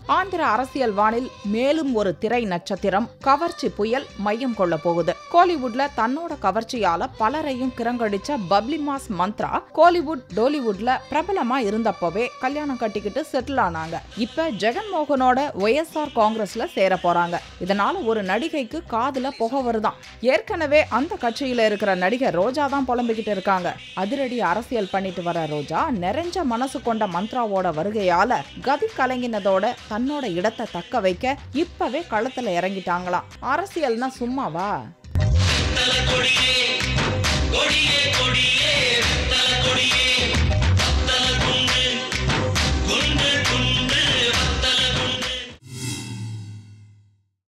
ஆந்திர அரசியல் வானில் மேலும் ஒரு திரை நட்சத்திரம் கவர்ச்சி புயல் மையம் கொள்ள போகுது கோலிவுட்ல தன்னோட கவர்ச்சியால பலரையும் கிரங்கடிச்ச பப்ளி மாஸ் மந்த்ரா கோலிவுட் டோலிவுட்ல பிரபலமா இருந்தப்பவே கல்யாணம் கட்டிக்கிட்டு செட்டில் ஆனாங்க இப்ப ஜெகன்மோகனோட ஒய்எஸ்ஆர் காங்கிரஸ்ல சேர போறாங்க இதனால ஒரு நடிகைக்கு காதுல புகை வருதாம் ஏற்கனவே அந்த கட்சியில இருக்கிற நடிகர் ரோஜா தான் புலம்பிக்கிட்டு இருக்காங்க அதிரடி அரசியல் பண்ணிட்டு வர ரோஜா நிறைஞ்ச மனசு கொண்ட மந்த்ராவோட வருகையால கதி கலங்கினதோட தன்னோட இடத்தை தக்க வைக்க இப்பவே களத்துல இறங்கிட்டாங்களாம் அரசியல்னா சும்மாவா கொடியே கொடியே கொடியே கொடியே